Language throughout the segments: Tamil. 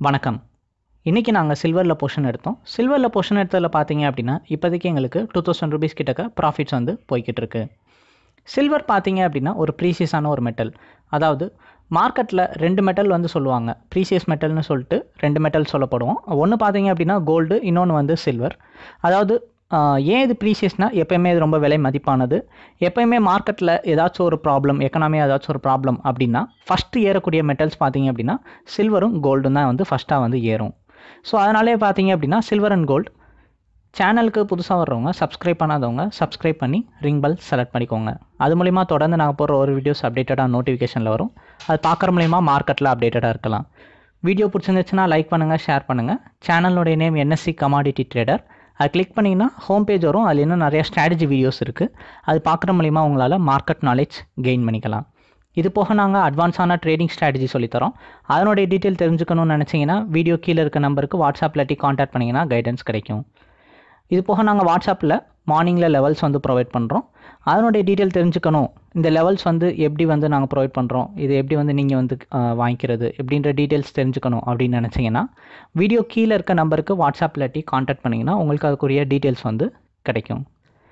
வணக்கம் இன்றைக்கி நாங்கள் சில்வரில் போர்ஷன் எடுத்தோம் சில்வரில் போர்ஷன் எடுத்ததில் பார்த்தீங்க அப்படின்னா இப்போதைக்கு எங்களுக்கு டூ தௌசண்ட் ருபீஸ் கிட்டக்க ப்ராஃபிட்ஸ் வந்து போய்கிட்டு இருக்கு சில்வர் பார்த்தீங்க அப்படின்னா ஒரு ப்ரீசியஸான ஒரு மெட்டல் அதாவது மார்க்கெட்டில் ரெண்டு மெட்டல் வந்து சொல்லுவாங்க ப்ரீசியஸ் மெட்டல்னு சொல்லிட்டு ரெண்டு மெட்டல் சொல்லப்படுவோம் ஒன்று பார்த்தீங்க அப்படின்னா கோல்டு இன்னொன்று வந்து சில்வர் அதாவது ஆஹ், ஏன் இது ப்ரீசியஸ்னால் எப்பயுமே இது ரொம்ப விலை மதிப்பானது எப்பயுமே மார்க்கெட்டில் ஏதாச்சும் ஒரு ப்ராப்ளம் எக்கனாமி ஏதாச்சும் ஒரு ப்ராப்ளம் அப்படின்னா ஃபஸ்ட்டு ஏறக்கூடிய மெட்டல்ஸ் பார்த்தீங்க அப்படின்னா சில்வரும் கோல்டும் தான் வந்து ஃபஸ்ட்டாக வந்து ஏறும் ஸோ அதனாலே பார்த்தீங்க அப்படின்னா சில்வர் அண்ட் கோல்டு சேனலுக்கு புதுசாக வர்றவங்க சப்ஸ்கிரைப் பண்ணாதவங்க சப்ஸ்கிரைப் பண்ணி ரிங் பெல் செலக்ட் பண்ணிக்கோங்க அது மூலிமா தொடர்ந்து நாங்கள் போடுற ஒரு வீடியோஸ் அப்டேட்டடாக நோட்டிஃபிகேஷனில் வரும் அது பார்க்குற மூலிமா மார்க்கெட்டில் அப்டேட்டடாக இருக்கலாம் வீடியோ பிடிச்சிருந்துச்சுன்னா லைக் பண்ணுங்கள் ஷேர் பண்ணுங்கள் சேனலோடைய நேம் என்எஸ்சி கமாடிட்டி ட்ரேடர் அது கிளிக் பண்ணிங்கன்னா ஹோம் பேஜ் வரும் அதில் இன்னும் நிறைய ஸ்ட்ராட்டஜி வீடியோஸ் இருக்குது அது பார்க்குற மூலிமா உங்களால் மார்க்கெட் நாலேஜ் கெயின் பண்ணிக்கலாம் இது போக நாங்கள் அட்வான்ஸான ட்ரேடிங் ஸ்ட்ராட்டஜி சொல்லித்தரோம் அதனுடைய டீட்டெயில் தெரிஞ்சுக்கணும்னு நினச்சிங்கன்னா வீடியோ கீழே இருக்க நம்பருக்கு வாட்ஸ்அப் இல்லாட்டி காண்டாக்ட் பண்ணிங்கன்னா கைடன்ஸ் கிடைக்கும் இது போக நாங்கள் வாட்ஸ்அப்பில் மார்னிங்கில் லெவல்ஸ் வந்து ப்ரொவைட் பண்ணுறோம் அதனுடைய டீட்டெயில் தெரிஞ்சுக்கணும் இந்த லெவல்ஸ் வந்து எப்படி வந்து நாங்கள் ப்ரொவைட் பண்ணுறோம் இது எப்படி வந்து நீங்கள் வந்து அஹ், வாங்கிக்கிறது எப்படின்ற டீட்டெயில்ஸ் தெரிஞ்சுக்கணும் அப்படின்னு நினச்சிங்கன்னா வீடியோ கீழே இருக்க நம்பருக்கு வாட்ஸ்அப் இல்லாட்டி காண்டாக்ட் பண்ணிங்கன்னா உங்களுக்கு அதுக்குரிய டீட்டெயில்ஸ் வந்து கிடைக்கும்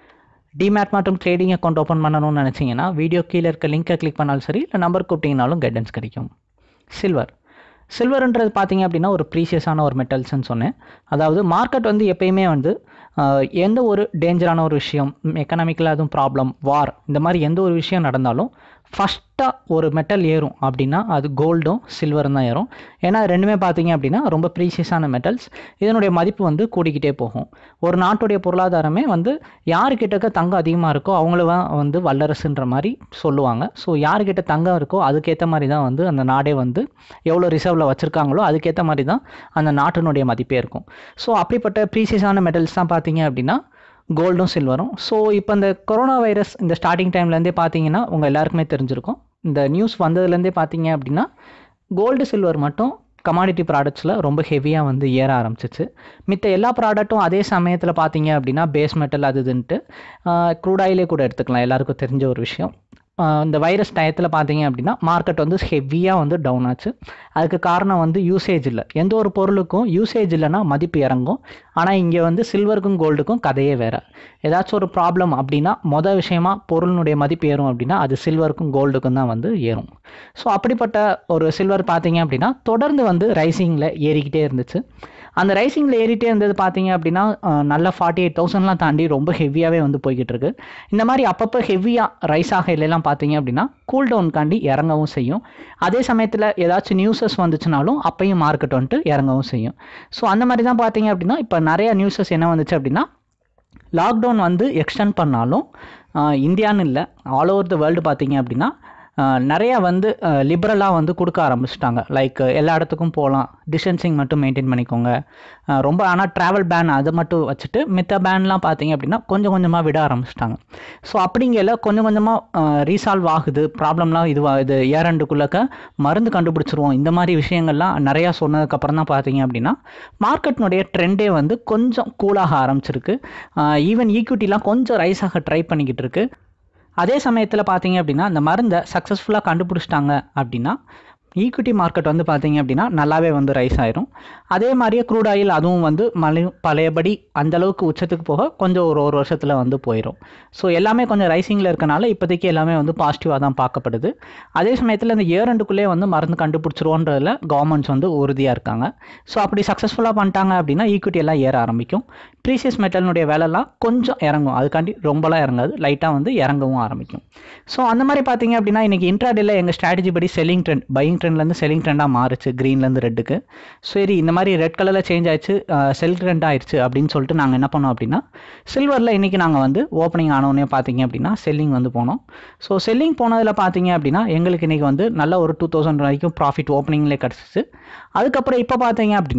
டிமேட் மற்றும் ட்ரேடிங் அக்கௌண்ட் ஓப்பன் பண்ணணும்னு நினச்சிங்கன்னா வீடியோ கீழே இருக்க லிங்கை கிளிக் பண்ணாலும் சரி இல்லை நம்பர் கூப்பிட்டீங்கனாலும் கைடன்ஸ் கிடைக்கும் சில்வர் சில்வர்ன்றது பார்த்தீங்க அப்படின்னா ஒரு ப்ரீசியஸான ஒரு மெட்டல்ஸ்னு சொன்னேன் அதாவது மார்க்கெட் வந்து எப்பயுமே வந்து ஆஹ், எந்த ஒரு டேஞ்சரான ஒரு விஷயம் எக்கனாமிக்கலாக எதுவும் ப்ராப்ளம் வார் இந்த மாதிரி எந்த ஒரு விஷயம் நடந்தாலும் ஃபஸ்ட்டாக ஒரு மெட்டல் ஏறும் அப்படின்னா அது கோல்டும் சில்வரும் தான் ஏறும் ஏன்னா இது ரெண்டுமே பார்த்தீங்க அப்படின்னா ரொம்ப ப்ரீசியஸான மெட்டல்ஸ் இதனுடைய மதிப்பு வந்து கூடிக்கிட்டே போகும் ஒரு நாட்டுடைய பொருளாதாரமே வந்து யாருக்கிட்டக்க தங்கம் அதிகமாக இருக்கோ அவங்கள தான் வந்து வல்லரசுன்ற மாதிரி சொல்லுவாங்க ஸோ யாருக்கிட்ட தங்கம் இருக்கோ அதுக்கேற்ற மாதிரி தான் வந்து அந்த நாடே வந்து எவ்வளோ ரிசர்வில் வச்சுருக்காங்களோ அதுக்கேற்ற மாதிரி தான் அந்த நாட்டினுடைய மதிப்பே இருக்கும் ஸோ அப்படிப்பட்ட ப்ரீசியஸான மெட்டல்ஸ் தான் பார்த்தீங்க அப்படின்னா கோல்டும் சில்வரும் ஸோ இப்போ இந்த கொரோனா வைரஸ் இந்த ஸ்டார்டிங் டைம்லேருந்தே பார்த்தீங்கன்னா உங்கள் எல்லாருக்குமே தெரிஞ்சிருக்கும் இந்த நியூஸ் வந்ததுலேருந்தே பார்த்தீங்க அப்படின்னா கோல்டு சில்வர் மட்டும் கமாடிட்டி ப்ராடக்ட்ஸில் ரொம்ப ஹெவியாக வந்து ஏற ஆரம்பிச்சிச்சு மித்த எல்லா ப்ராடக்ட்டும் அதே சமயத்தில் பார்த்தீங்க அப்படின்னா பேஸ் மெட்டல் அது இதுன்ட்டு க்ரூட் ஆயிலே கூட எடுத்துக்கலாம் எல்லாருக்கும் தெரிஞ்ச ஒரு விஷயம் ஆஹ் இந்த வைரஸ் டயத்தில் பார்த்தீங்க அப்படின்னா மார்க்கெட் வந்து ஹெவியாக வந்து டவுன் ஆச்சு அதுக்கு காரணம் வந்து யூசேஜ் இல்லை எந்த ஒரு பொருளுக்கும் யூசேஜ் இல்லைன்னா மதிப்பு இறங்கும் ஆனால் இங்கே வந்து சில்வருக்கும் கோல்டுக்கும் கதையே வேறு ஏதாச்சும் ஒரு ப்ராப்ளம் அப்படின்னா மொதல் விஷயமா பொருளினுடைய மதிப்பு ஏறும் அப்படின்னா அது சில்வருக்கும் கோல்டுக்கும் தான் வந்து ஏறும் ஸோ அப்படிப்பட்ட ஒரு சில்வர் பார்த்தீங்க அப்படின்னா தொடர்ந்து வந்து ரைசிங்கில் ஏறிக்கிட்டே இருந்துச்சு அந்த ரைசிங்கில் ஏறிட்டே இருந்தது பார்த்தீங்க அப்படின்னா அஹ், நல்ல ஃபார்ட்டி எயிட் தௌசண்ட்லாம் தாண்டி ரொம்ப ஹெவியாகவே வந்து போய்கிட்டு இருக்கு இந்த மாதிரி அப்பப்போ ஹெவியாக ரைஸ் ஆகையிலலாம் பார்த்தீங்க அப்படின்னா கூல் டவுன்காண்டி இறங்கவும் செய்யும் அதே சமயத்தில் ஏதாச்சும் நியூஸஸ் வந்துச்சுனாலும் அப்பயும் மார்க்கெட் வந்துட்டு இறங்கவும் செய்யும் ஸோ அந்த மாதிரி தான் பார்த்தீங்க அப்படின்னா இப்போ நிறைய நியூஸஸ் என்ன வந்துச்சு அப்படின்னா லாக்டவுன் வந்து எக்ஸ்டெண்ட் பண்ணாலும் ஆஹ், இந்தியான்னு இல்லை ஆல் ஓவர் த வேர்ல்டு பார்த்தீங்க அப்படின்னா ஆஹ், நிறையா வந்து லிபரலாக வந்து கொடுக்க ஆரம்பிச்சிட்டாங்க லைக் எல்லா இடத்துக்கும் போகலாம் டிஸ்டன்சிங் மட்டும் மெயின்டைன் பண்ணிக்கோங்க ஆஹ், ரொம்ப ஆனால் ட்ராவல் பேன் அதை மட்டும் வச்சுட்டு மித்த பேன்லாம் பார்த்தீங்க அப்படின்னா கொஞ்சம் கொஞ்சமாக விட ஆரம்பிச்சிட்டாங்க ஸோ அப்படிங்கல கொஞ்சம் கொஞ்சமாக ரீசால்வ் ஆகுது ப்ராப்ளம்லாம் இதுவாகுது ஏரண்டுக்குள்ளக்க மருந்து கண்டுபிடிச்சிருவோம் இந்த மாதிரி விஷயங்கள்லாம் நிறையா சொன்னதுக்கப்புறம் தான் பார்த்தீங்க அப்படின்னா மார்க்கெட்னுடைய ட்ரெண்டே வந்து கொஞ்சம் கூலாக ஆரம்பிச்சிருக்கு ஈவன் ஈக்விட்டிலாம் கொஞ்சம் ரைஸ் ஆக ட்ரை பண்ணிக்கிட்டு இருக்கு அதே சமயத்தில் பார்த்தீங்க அப்படின்னா இந்த மருந்தை சக்ஸஸ்ஃபுல்லாக கண்டுபிடிச்சிட்டாங்க அப்படின்னா ஈக்விட்டி மார்க்கெட் வந்து பார்த்தீங்க அப்படின்னா நல்லாவே வந்து ரைஸ் ஆயிரும் அதே மாதிரியே க்ரூட் ஆயில் அதுவும் வந்து மலை பழையபடி அந்த அளவுக்கு உச்சத்துக்கு போக கொஞ்சம் ஒரு ஒரு வருஷத்தில் வந்து போயிடும் ஸோ எல்லாமே கொஞ்சம் ரைசிங்கில் இருக்கனால இப்போதைக்கு எல்லாமே வந்து பாசிட்டிவாக தான் பார்க்கப்படுது அதே சமயத்தில் இந்த இயர் ரெண்டுக்குள்ளே வந்து மருந்து கண்டுபிடிச்சிருவோன்றதுல கவர்மெண்ட்ஸ் வந்து உறுதியாக இருக்காங்க ஸோ அப்படி சக்ஸஸ்ஃபுல்லாக பண்ணிட்டாங்க அப்படின்னா ஈக்விட்டி எல்லாம் ஏற ஆரம்பிக்கும் ப்ரீசியஸ் மெட்டலினுடைய விலைலாம் கொஞ்சம் இறங்கும் அதுக்காண்டி ரொம்பலாம் இறங்காது லைட்டாக வந்து இறங்கவும் ஆரம்பிக்கும் ஸோ அந்த மாதிரி பார்த்தீங்க அப்படின்னா இன்றைக்கி இன்ட்ராடேல எங்கள் ஸ்ட்ராட்டஜி படி செல்லிங் ட்ரெண்ட் பையிங் ட்ரெண்ட்லேருந்து செல்லிங் ட்ரெண்டாக மாறுச்சு க்ரீன்லேருந்து ரெட்டுக்கு சரி இந்த மாதிரி ரெட் கலரில் சேஞ்ச் ஆயிடுச்சு செல் ட்ரெண்ட் ஆயிடுச்சு அப்படின்னு சொல்லிட்டு நாங்கள் என்ன பண்ணோம் அப்படின்னா சில்வரில் இன்றைக்கி நாங்கள் வந்து ஓப்பனிங் ஆனோடனே பார்த்தீங்க அப்படின்னா செல்லிங் வந்து போனோம் ஸோ செல்லிங் போனதில் பார்த்தீங்க அப்படின்னா எங்களுக்கு இன்றைக்கி வந்து நல்ல ஒரு டூ தௌசண்ட் வரைக்கும் ப்ராஃபிட் ஓப்பனிங்லேயே கிடச்சிச்சு அதுக்கப்புறம் இப்போ பார்த்தீங்க அப்படின்னா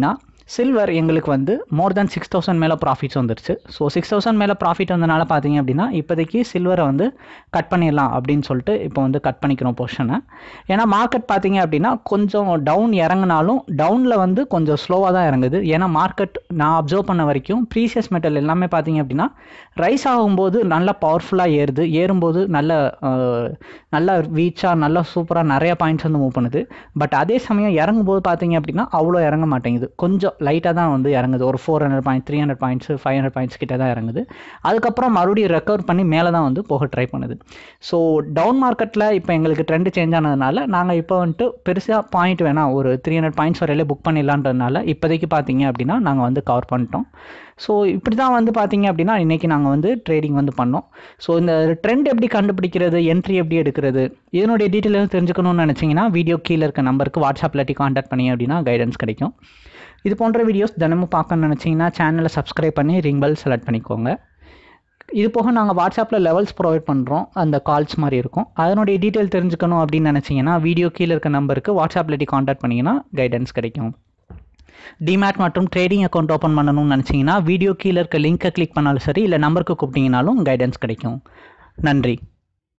சில்வர் எங்களுக்கு வந்து மோர் தென் சிக்ஸ் தௌசண்ட் மேலே ப்ராஃபிட்ஸ் வந்துருச்சு ஸோ சிக்ஸ் தௌசண்ட் மேலே ப்ராஃபிட் வந்தனால பார்த்தீங்க அப்படின்னா இப்போதைக்கு சில்வரை வந்து கட் பண்ணிடலாம் அப்படின்னு சொல்லிட்டு இப்போ வந்து கட் பண்ணிக்கிறோம் பொஷனை ஏன்னா மார்க்கெட் பார்த்தீங்க அப்படின்னா கொஞ்சம் டவுன் இறங்கினாலும் டவுனில் வந்து கொஞ்சம் ஸ்லோவாக தான் இறங்குது ஏன்னா மார்க்கெட் நான் அப்சர்வ் பண்ண வரைக்கும் ப்ரீசியஸ் மெட்டல் எல்லாமே பார்த்தீங்க அப்படின்னா ரைஸ் ஆகும்போது நல்லா பவர்ஃபுல்லாக ஏறுது ஏறும்போது நல்ல அஹ், நல்ல வீச்சாக நல்லா சூப்பராக நிறைய பாயிண்ட்ஸ் வந்து மூவ் பண்ணுது பட் அதே சமயம் இறங்கும்போது பார்த்தீங்க அப்படின்னா அவ்வளோ இறங்க மாட்டேங்குது கொஞ்சம் லைட்டாக தான் வந்து இறங்குது ஒரு four hundred point three hundred points five hundred points கிட்ட தான் இறங்குது அதுக்கப்புறம் மறுபடியும் ரெக்கவர் பண்ணி மேலே தான் வந்து போக ட்ரை பண்ணுது ஸோ டவுன் மார்க்கெட்டில் இப்போ எங்களுக்கு ட்ரெண்ட் சேஞ்ச் ஆனதுனால நாங்கள் இப்போ வந்துட்டு பெருசாக பாயிண்ட் வேணாம் ஒரு த்ரீ ஹண்ட்ரட் பாயிண்ட்ஸ் வரையிலே புக் பண்ணிடலான்றதுனால இப்போதைக்கு பார்த்தீங்க அப்படின்னா நாங்கள் வந்து கவர் பண்ணிட்டோம் ஸோ இப்படி தான் வந்து பார்த்தீங்க அப்படின்னா இன்றைக்கி நாங்கள் வந்து ட்ரேடிங் வந்து பண்ணோம் ஸோ இந்த ட்ரெண்ட் எப்படி கண்டுபிடிக்கிறது என்ட்ரி எப்படி எடுக்கிறது இதனுடைய டீட்டெயில் எதுவும் தெரிஞ்சுக்கணும்னு நினச்சிங்கன்னா வீடியோ கீழே இருக்க நம்பருக்கு வாட்ஸ்அப் இல்லாட்டி காண்டாக்ட் பண்ணி அப்படின்னா கைடன்ஸ் கிடைக்கும் இது போன்ற வீடியோஸ் தினமும் பார்க்கணும்னு நினச்சிங்கன்னா சேனலை சப்ஸ்கிரைப் பண்ணி ரிங் பெல் செலக்ட் பண்ணிக்கோங்க இது போக நாங்கள் வாட்ஸ்அப்பில் லெவல்ஸ் ப்ரொவைட் பண்ணுறோம் அந்த கால்ஸ் மாதிரி இருக்கும் அதனுடைய டீட்டெயில் தெரிஞ்சுக்கணும் அப்படின்னு நினச்சிங்கன்னா வீடியோ கீழே இருக்க நம்பருக்கு வாட்ஸ்அப் இல்லாட்டி காண்டாக்ட் பண்ணிங்கன்னா கைடன்ஸ் கிடைக்கும் டிமேட் மற்றும் ட்ரேடிங் அக்கௌண்ட் ஓப்பன் பண்ணணும்னு நினச்சிங்கன்னா வீடியோ கீழே இருக்க லிங்க்கை கிளிக் பண்ணாலும் சரி இல்லை நம்பருக்கு கூப்பிட்டீங்கனாலும் கைடன்ஸ் கிடைக்கும் நன்றி